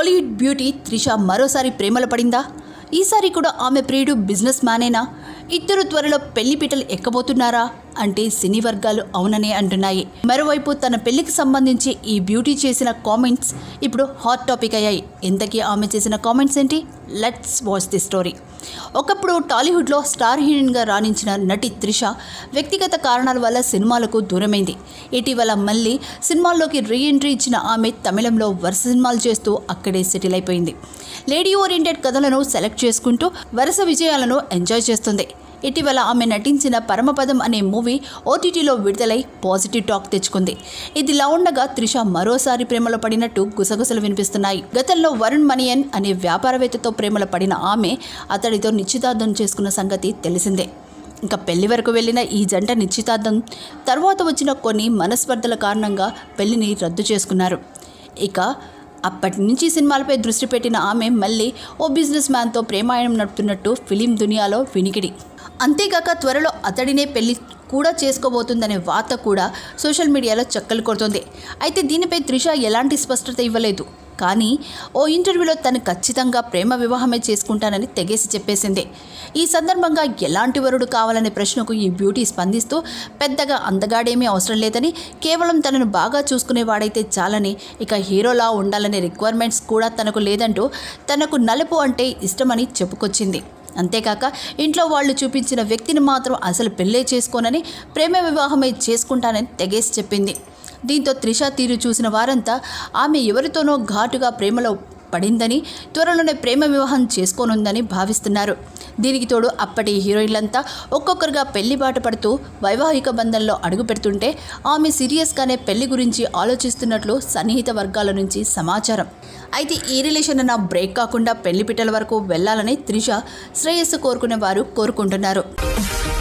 Tollywood beauty Trisha మరోసారి ప్రేమలో పడిందా ఈసారి కూడా ఆమె ప్రియుడు బిజినెస్ మ్యానేనా ఇద్దరు త్వరలో పెళ్లి పీటలు ఎక్కబోతున్నారా అంటే సినీ వర్గాలు అవుననే అంటున్నాయి మరోవైపు తన పెళ్లికి సంబంధించి ఈ బ్యూటీ చేసిన కామెంట్స్ ఇప్పుడు హాట్ టాపిక్ అయ్యాయి ఇంతకీ ఆమె చేసిన కామెంట్స్ ఏంటి లెట్స్ వాచ్ ది స్టోరీ ఒకప్పుడు టాలీవుడ్లో స్టార్ హీరోయిన్గా రాణించిన నటి త్రిష వ్యక్తిగత కారణాల వల్ల సినిమాలకు దూరమైంది ఇటీవల మళ్ళీ సినిమాల్లోకి రీ ఎంట్రీ ఇచ్చిన ఆమె తమిళంలో వరుస సినిమాలు చేస్తూ అక్కడే సెటిల్ అయిపోయింది లేడీ ఓరియంటెడ్ కథలను సెలెక్ట్ చేసుకుంటూ వరుస విజయాలను ఎంజాయ్ చేస్తుంది ఇటీవల ఆమె నటించిన పరమపదం అనే మూవీ ఓటీటీలో విడుదలై పాజిటివ్ టాక్ తెచ్చుకుంది ఇదిలా ఉండగా త్రిష మరోసారి ప్రేమలో పడినట్టు గుసగుసలు వినిపిస్తున్నాయి గతంలో వరుణ్ మనియన్ అనే వ్యాపారవేత్తతో ప్రేమలో పడిన ఆమె అతడితో నిశ్చితార్థం చేసుకున్న సంగతి తెలిసిందే ఇంకా పెళ్లి వరకు వెళ్ళిన ఈ జంట నిశ్చితార్థం తర్వాత వచ్చిన కొన్ని మనస్పర్ధల కారణంగా పెళ్లిని రద్దు చేసుకున్నారు ఇక అప్పటి నుంచి సినిమాలపై దృష్టి పెట్టిన ఆమె మళ్ళీ ఓ బిజినెస్ మ్యాన్తో ప్రేమాయణం నడుపుతున్నట్టు ఫిలిం దునియాలో వినికిడి అంతేకాక త్వరలో అతడినే పెళ్లి కూడా చేసుకోబోతుందనే వార్త కూడా సోషల్ మీడియాలో చక్కలు కొడుతుంది అయితే దీనిపై త్రిష ఎలాంటి స్పష్టత ఇవ్వలేదు కానీ ఓ ఇంటర్వ్యూలో తను ఖచ్చితంగా ప్రేమ వివాహమే చేసుకుంటానని తెగేసి చెప్పేసింది ఈ సందర్భంగా ఎలాంటి వరుడు కావాలనే ప్రశ్నకు ఈ బ్యూటీ స్పందిస్తూ పెద్దగా అందగాడేమీ అవసరం లేదని కేవలం తనను బాగా చూసుకునేవాడైతే చాలని ఇక హీరోలా ఉండాలనే రిక్వైర్మెంట్స్ కూడా తనకు లేదంటూ తనకు నలుపు అంటే ఇష్టమని చెప్పుకొచ్చింది అంతేకాక ఇంట్లో వాళ్ళు చూపించిన వ్యక్తిని మాత్రం అసలు పెళ్ళే చేసుకోనని ప్రేమ వివాహమే చేసుకుంటానని తెగేసి చెప్పింది దీంతో త్రిష తీరు చూసిన వారంతా ఆమె ఎవరితోనో ఘాటుగా ప్రేమలో పడిందని త్వరలోనే ప్రేమ వివాహం చేసుకోనుందని భావిస్తున్నారు దీనికి తోడు అప్పటి హీరోయిన్లంతా ఒక్కొక్కరుగా పెళ్లి బాట పడుతూ వైవాహిక బంధంలో అడుగు పెడుతుంటే ఆమె సీరియస్గానే పెళ్లి గురించి ఆలోచిస్తున్నట్లు సన్నిహిత వర్గాల నుంచి సమాచారం అయితే ఈ రిలేషన్ అన్న బ్రేక్ కాకుండా పెళ్లి పిట్టల వరకు వెళ్లాలని త్రిష శ్రేయస్సు కోరుకునే వారు కోరుకుంటున్నారు